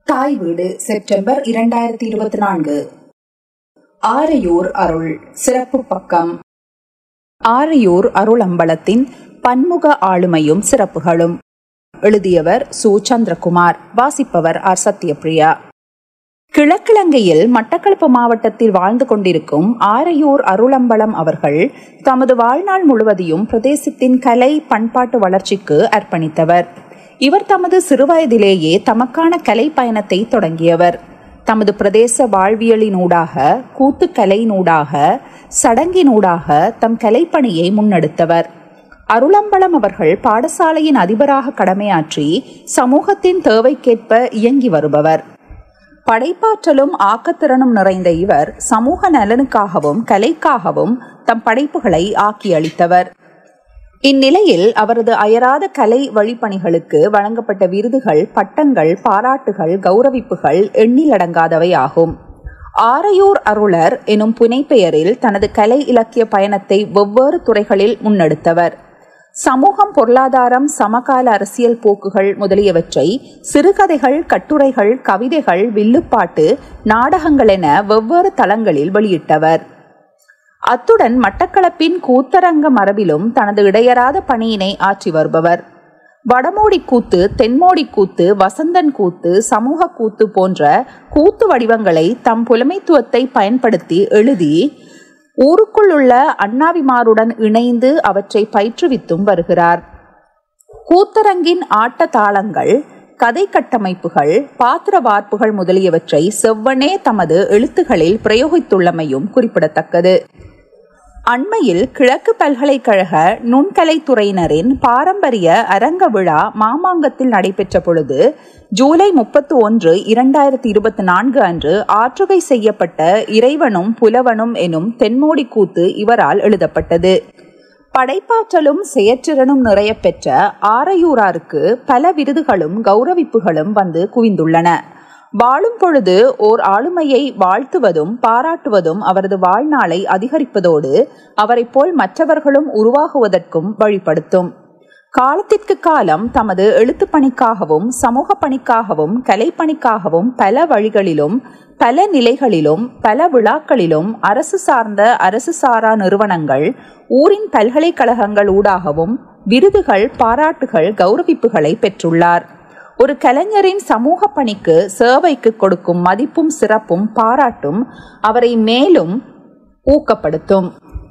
தாய் வீடு செப்டம்பர் இரண்டாயிரத்தி இருபத்தி நான்கு ஆரையூர் அருள் சிறப்பு பக்கம் ஆரையூர் அருள் அம்பலத்தின் பன்முக ஆளுமையும் சிறப்புகளும் எழுதியவர் சு சந்திரகுமார் வாசிப்பவர் ஆர் சத்யபிரியா கிழக்கிழங்கையில் மட்டக்களப்பு மாவட்டத்தில் வாழ்ந்து கொண்டிருக்கும் ஆரையூர் அருளம்பலம் அவர்கள் தமது வாழ்நாள் முழுவதையும் பிரதேசத்தின் கலை பண்பாட்டு வளர்ச்சிக்கு அர்ப்பணித்தவர் இவர் தமது சிறுவயதிலேயே தமக்கான கலை பயணத்தை தொடங்கியவர் தமது பிரதேச வாழ்வியலினூடாக கூத்துக்கலையினூடாக சடங்கினூடாக தம் கலைப்பணியை முன்னெடுத்தவர் அருளம்பலம் அவர்கள் பாடசாலையின் அதிபராக கடமையாற்றி சமூகத்தின் தேவைக்கேற்ப இயங்கி வருபவர் படைப்பாற்றலும் ஆக்கத்திறனும் நிறைந்த இவர் சமூக நலனுக்காகவும் கலைக்காகவும் தம் படைப்புகளை ஆக்கி அளித்தவர் இந்நிலையில் அவரது அயராத கலை வழிப்பணிகளுக்கு வழங்கப்பட்ட விருதுகள் பட்டங்கள் பாராட்டுகள் கௌரவிப்புகள் எண்ணிலடங்காதவை ஆகும் ஆரையூர் அருளர் எனும் புனைப்பெயரில் தனது கலை இலக்கிய பயணத்தை வெவ்வேறு துறைகளில் முன்னெடுத்தவர் சமூகம் பொருளாதாரம் சமகால அரசியல் போக்குகள் முதலியவற்றை சிறுகதைகள் கட்டுரைகள் கவிதைகள் வில்லுப்பாட்டு நாடகங்கள் என வெவ்வேறு தளங்களில் வெளியிட்டவர் அத்துடன் மட்டக்களப்பின் கூத்தரங்க மரபிலும் தனது இடையராத பணியினை ஆற்றி வருபவர் வடமோடி கூத்து தென்மோடி கூத்து வசந்தன் கூத்து சமூக கூத்து போன்ற கூத்து வடிவங்களை தம் புலமைத்துவத்தை பயன்படுத்தி எழுதி ஊருக்குள் உள்ள அண்ணாவிமாருடன் இணைந்து அவற்றை பயிற்றுவித்தும் வருகிறார் கூத்தரங்கின் ஆட்ட தாளங்கள் கதை கட்டமைப்புகள் பாத்திர வார்ப்புகள் முதலியவற்றை செவ்வனே தமது எழுத்துகளில் பிரயோகித்துள்ளமையும் குறிப்பிடத்தக்கது அண்மையில் கிழக்கு பல்கலைக்கழக நுண்கலைத்துறையினரின் பாரம்பரிய அரங்க விழா மாமாங்கத்தில் நடைபெற்ற பொழுது ஜூலை முப்பத்தி ஒன்று இரண்டாயிரத்தி இருபத்தி நான்கு அன்று ஆற்றுகை செய்யப்பட்ட இறைவனும் புலவனும் எனும் தென்மோடி கூத்து இவரால் எழுதப்பட்டது படைப்பாற்றலும் செயற்றிறனும் நிறைய பெற்ற ஆரையூராருக்கு பல விருதுகளும் கௌரவிப்புகளும் வந்து குவிந்துள்ளன வாழும் பொழுது ஓர் ஆளுமையை வாழ்த்துவதும் பாராட்டுவதும் அவரது வாழ்நாளை அதிகரிப்பதோடு அவரை போல் மற்றவர்களும் உருவாகுவதற்கும் வழிப்படுத்தும் காலத்திற்கு காலம் தமது எழுத்து பணிக்காகவும் சமூக பணிக்காகவும் கலைப்பணிக்காகவும் பல வழிகளிலும் பல நிலைகளிலும் பல விழாக்களிலும் அரசு சார்ந்த அரசு சாரா நிறுவனங்கள் ஊரின் பல்கலைக்கழகங்கள் ஊடாகவும் விருதுகள் பாராட்டுகள் கௌரவிப்புகளை பெற்றுள்ளார் ஒரு கலைஞரின் சமூக பணிக்கு சேவைக்கு கொடுக்கும் மதிப்பும் சிறப்பும் பாராட்டும் அவரை மேலும் ஊக்கப்படுத்தும்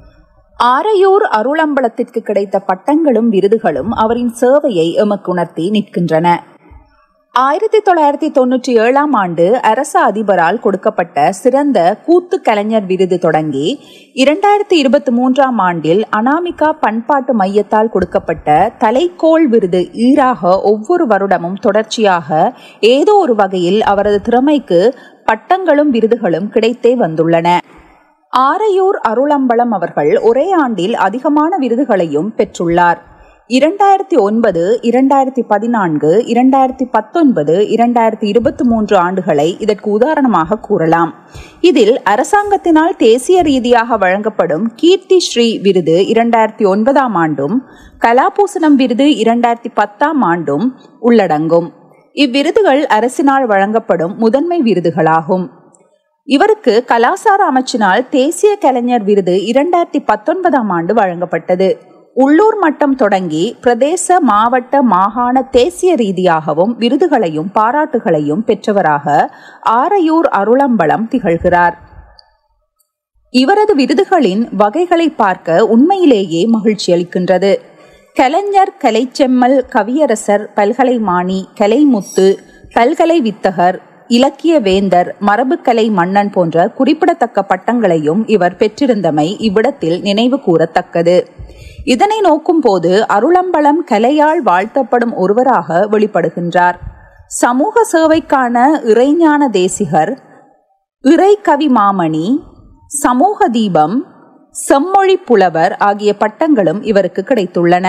ஆரையூர் அருளம்பலத்திற்கு கிடைத்த பட்டங்களும் விருதுகளும் அவரின் சேவையை எமக்கு உணர்த்தி நிற்கின்றன ஆயிரத்தி தொள்ளாயிரத்தி தொன்னூற்றி ஏழாம் ஆண்டு அரச அதிபரால் கொடுக்கப்பட்ட சிறந்த கூத்து கலைஞர் விருது தொடங்கி இரண்டாயிரத்தி இருபத்தி மூன்றாம் ஆண்டில் அனாமிகா பண்பாட்டு மையத்தால் கொடுக்கப்பட்ட தலைக்கோள் விருது ஈராக ஒவ்வொரு வருடமும் தொடர்ச்சியாக ஏதோ ஒரு வகையில் அவரது திறமைக்கு பட்டங்களும் விருதுகளும் கிடைத்தே வந்துள்ளன ஆரையூர் அருளம்பலம் அவர்கள் ஒரே ஆண்டில் அதிகமான விருதுகளையும் பெற்றுள்ளார் இரண்டாயிரத்தி ஒன்பது இரண்டாயிரத்தி பதினான்கு இரண்டாயிரத்தி பத்தொன்பது இரண்டாயிரத்தி இருபத்தி மூன்று ஆண்டுகளை இதற்கு உதாரணமாக கூறலாம் இதில் அரசாங்கத்தினால் தேசிய ரீதியாக வழங்கப்படும் கீர்த்தி ஸ்ரீ விருது இரண்டாயிரத்தி ஒன்பதாம் ஆண்டும் கலாபூசணம் விருது இரண்டாயிரத்தி பத்தாம் ஆண்டும் உள்ளடங்கும் இவ்விருதுகள் அரசினால் வழங்கப்படும் முதன்மை விருதுகளாகும் இவருக்கு கலாசார அமைச்சினால் தேசிய கலைஞர் விருது இரண்டாயிரத்தி பத்தொன்பதாம் ஆண்டு வழங்கப்பட்டது உள்ளூர் மட்டம் தொடங்கி பிரதேச மாவட்ட மாகாண தேசிய ரீதியாகவும் விருதுகளையும் பாராட்டுகளையும் பெற்றவராக ஆரையூர் அருளம்பலம் திகழ்கிறார் இவரது விருதுகளின் வகைகளை பார்க்க உண்மையிலேயே மகிழ்ச்சி அளிக்கின்றது கலைஞர் கலைச்செம்மல் கவியரசர் பல்கலை மாணி கலைமுத்து பல்கலை வித்தகர் இலக்கிய வேந்தர் மரபுக்கலை மன்னன் போன்ற குறிப்பிடத்தக்க பட்டங்களையும் இவர் பெற்றிருந்தமை இவ்விடத்தில் நினைவு கூறத்தக்கது இதனை நோக்கும் போது அருளம்பலம் கலையால் வாழ்த்தப்படும் ஒருவராக வெளிப்படுகின்றார் சமூக சேவைக்கான இறைஞான தேசிகர் இறை கவி மாமணி சமூக தீபம் செம்மொழி புலவர் ஆகிய பட்டங்களும் இவருக்கு கிடைத்துள்ளன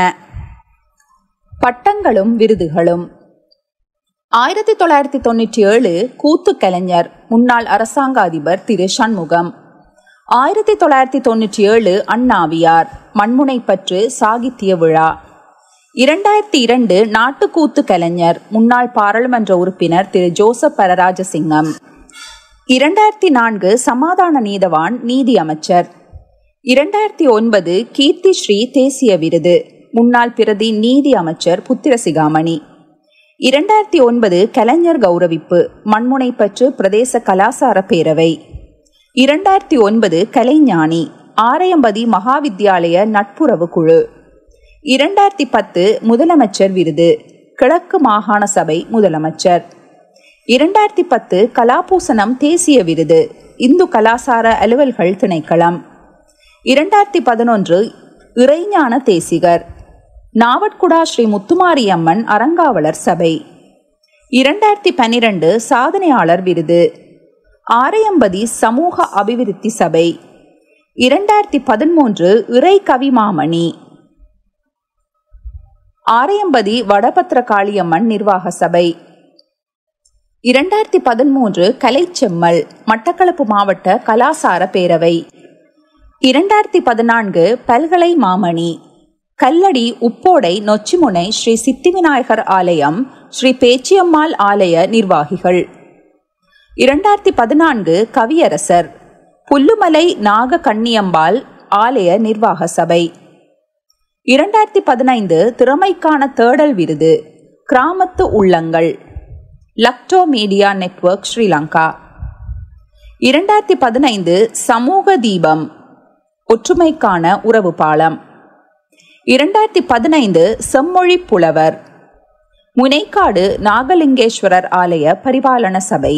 பட்டங்களும் விருதுகளும் ஆயிரத்தி தொள்ளாயிரத்தி தொண்ணூற்றி ஏழு கூத்து கலைஞர் முன்னாள் அரசாங்க அதிபர் திரு சண்முகம் ஆயிரத்தி தொள்ளாயிரத்தி தொண்ணூற்றி ஏழு அண்ணாவியார் மண்முனை பற்று சாகித்ய விழா இரண்டாயிரத்தி இரண்டு நாட்டுக்கூத்து கலைஞர் முன்னாள் பாராளுமன்ற உறுப்பினர் திரு ஜோசப் பரராஜசிங்கம் இரண்டாயிரத்தி நான்கு சமாதான நீதவான் நீதி அமைச்சர் இரண்டாயிரத்தி ஒன்பது கீர்த்தி ஸ்ரீ தேசிய விருது முன்னாள் பிரதி நீதி அமைச்சர் புத்திரசிகாமணி இரண்டாயிரத்தி ஒன்பது கலைஞர் கௌரவிப்பு மண்முனைப்பற்று பிரதேச கலாசார பேரவை இரண்டாயிரத்தி ஒன்பது கலைஞானி ஆரையம்பதி மகாவித்யாலய நட்புறவு குழு இரண்டாயிரத்தி பத்து முதலமைச்சர் விருது கிழக்கு மாகாண சபை முதலமைச்சர் இரண்டாயிரத்தி பத்து கலாபூசணம் தேசிய விருது இந்து கலாசார அலுவல்கள் திணைக்களம் இரண்டாயிரத்தி பதினொன்று இறைஞான தேசிகர் நாவட்குடா ஸ்ரீ முத்துமாரியம்மன் அறங்காவலர் சபை இரண்டாயிரத்தி பன்னிரண்டு சாதனையாளர் விருது ஆரையம்பதி சமூக அபிவிருத்தி சபை இரண்டாயிரத்தி பதிமூன்று இறை கவிமாமணி ஆரையம்பதி வடபத்திர காளியம்மன் நிர்வாக சபை இரண்டாயிரத்தி பதிமூன்று கலைச்செம்மல் மட்டக்களப்பு மாவட்ட கலாசார பேரவை இரண்டாயிரத்தி பதினான்கு பல்கலை மாமணி கல்லடி உப்போடை நொச்சிமுனை ஸ்ரீ சித்திவிநாயகர் ஆலயம் ஸ்ரீ பேச்சியம்மாள் ஆலய நிர்வாகிகள் இரண்டாயிரத்தி பதினான்கு கவியரசர் புல்லுமலை நாக கன்னியம்பாள் ஆலய நிர்வாக சபை இரண்டாயிரத்தி பதினைந்து திறமைக்கான தேடல் விருது கிராமத்து உள்ளங்கள் லக்டோ மீடியா நெட்வொர்க் ஸ்ரீலங்கா இரண்டாயிரத்தி பதினைந்து சமூக தீபம் ஒற்றுமைக்கான உறவு பாலம் இரண்டாயிரத்தி பதினைந்து செம்மொழி புலவர் முனைக்காடு நாகலிங்கேஸ்வரர் ஆலய பரிபாலன சபை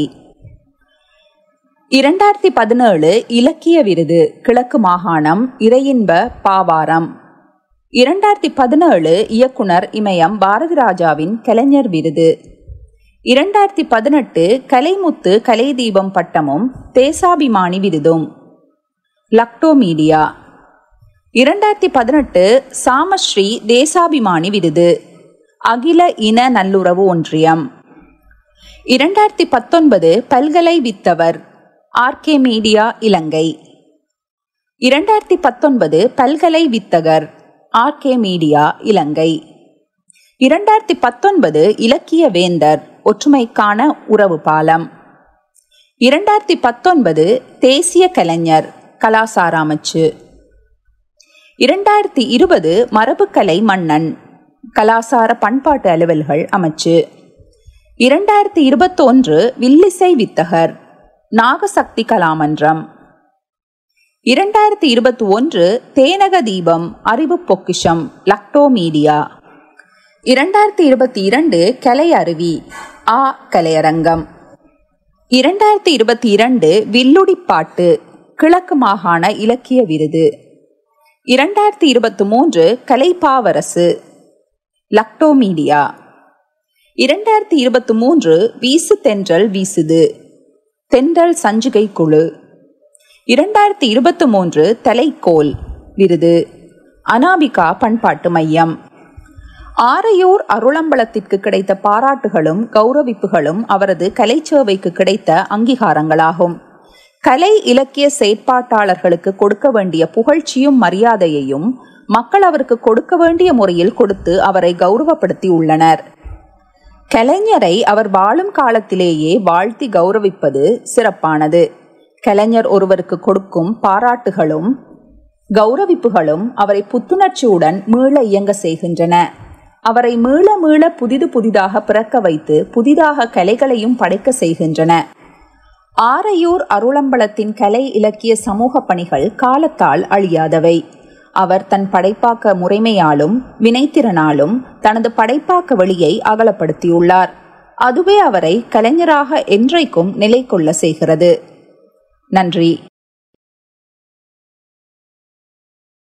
இரண்டாயிரத்தி பதினேழு இலக்கிய விருது கிழக்கு மாகாணம் இறையின்ப பாவாரம் இரண்டாயிரத்தி பதினேழு இயக்குனர் இமயம் பாரதி ராஜாவின் கலைஞர் விருது இரண்டாயிரத்தி பதினெட்டு கலைமுத்து கலை தீபம் பட்டமும் தேசாபிமானி விருதும் லக்டோ மீடியா இரண்டாயிரத்தி பதினெட்டு சாமஸ்ரீ தேசாபிமானி விருது அகில இன நல்லுறவு ஒன்றியம் இரண்டாயிரத்தி பத்தொன்பது பல்கலை வித்தவர் ஆர்கே மீடியா இலங்கை இரண்டாயிரத்தி பத்தொன்பது பல்கலை வித்தகர் ஆர்கே மீடியா இலங்கை இரண்டாயிரத்தி பத்தொன்பது இலக்கிய வேந்தர் ஒற்றுமைக்கான உறவு பாலம் இரண்டாயிரத்தி பத்தொன்பது தேசிய கலைஞர் கலாசார அமைச்சு இரண்டாயிரத்தி இருபது மரபுக்கலை மன்னன் கலாசார பண்பாட்டு அலுவல்கள் அமைச்சு இரண்டாயிரத்தி இருபத்தொன்று வில்லிசை வித்தகர் நாகசக்தி கலாமன்றம் இரண்டாயிரத்தி இருபத்தி ஒன்று தேனக தீபம் அறிவு பொக்கிஷம் லக்டோ மீடியா இரண்டாயிரத்தி இருபத்தி இரண்டு கலை அருவி ஆ கலையரங்கம் இரண்டாயிரத்தி இருபத்தி இரண்டு வில்லுடிப்பாட்டு கிழக்கு மாகாண இலக்கிய விருது இரண்டாயிரத்தி இருபத்தி மூன்று கலைப்பாவரசு லக்டோ மீடியா இரண்டாயிரத்தி இருபத்தி மூன்று வீசு தென்றல் வீசுது தென்றல் சஞ்சிகை குழு இரண்டாயிரத்தி இருபத்தி மூன்று தலைக்கோல் விருது அனாபிகா பண்பாட்டு மையம் ஆரையூர் அருளம்பலத்திற்கு கிடைத்த பாராட்டுகளும் கௌரவிப்புகளும் அவரது கலைச்சேவைக்கு கிடைத்த அங்கீகாரங்களாகும் கலை இலக்கிய செயற்பாட்டாளர்களுக்கு கொடுக்க வேண்டிய புகழ்ச்சியும் மரியாதையையும் மக்கள் அவருக்கு கொடுக்க வேண்டிய முறையில் கொடுத்து அவரை கௌரவப்படுத்தி உள்ளனர் கலைஞரை அவர் வாழும் காலத்திலேயே வாழ்த்தி கௌரவிப்பது சிறப்பானது கலைஞர் ஒருவருக்கு கொடுக்கும் பாராட்டுகளும் கௌரவிப்புகளும் அவரை புத்துணர்ச்சியுடன் மீள இயங்க செய்கின்றன அவரை மீள மீள புதிது புதிதாக பிறக்க வைத்து புதிதாக கலைகளையும் படைக்க செய்கின்றன ஆரையூர் அருளம்பலத்தின் கலை இலக்கிய சமூக பணிகள் காலத்தால் அழியாதவை அவர் தன் படைப்பாக்க முறைமையாலும் வினைத்திறனாலும் தனது படைப்பாக்க வழியை அகலப்படுத்தியுள்ளார் அதுவே அவரை கலைஞராக என்றைக்கும் நிலை கொள்ள செய்கிறது நன்றி